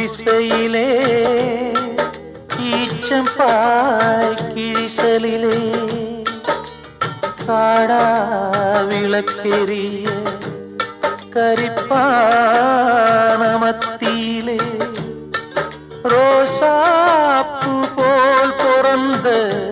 குடிசையிலே ஈச்சம்பாய் கிழிசலிலே காடா விளக்கெரிய கரிப்பான மத்தியிலே ரோசாப்பு போல் பிறந்த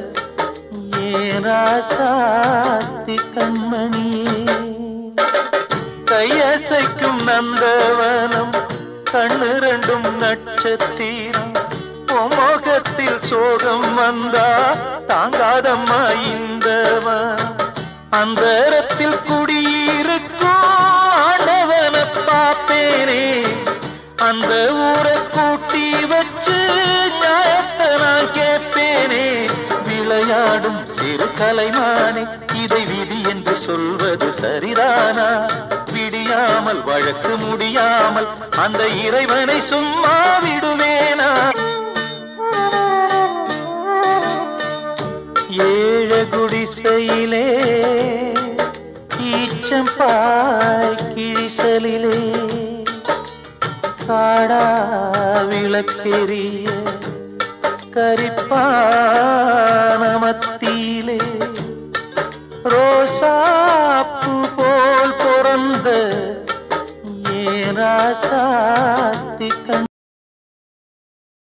ஏராசாத்தி கண்மணியே கையசைக்கும் நந்தவனம் கண்ணு ரெண்டும் நட்சத்திரம் முகத்தில் சோகம் வந்தா தாங்காதம்மா இந்தவன் அந்தரத்தில் குடியிருக்கும் ஆண்டவனை பார்ப்பேனே அந்த ஊரை கூட்டி வச்சு நியாயத்தை நான் கேட்பேனே விளையாடும் சிறு கலைமானே இதை விதி என்று சொல்வது சரிதானா விடியாமல் வழக்கு முடியாமல் அந்த இறைவனை சும்மா விடுவேனா ஏழ குடிசையிலே ஈச்சம்பாய் கிழிசலிலே காடா விளக்கெரிய கரிப்பான மத்தியிலே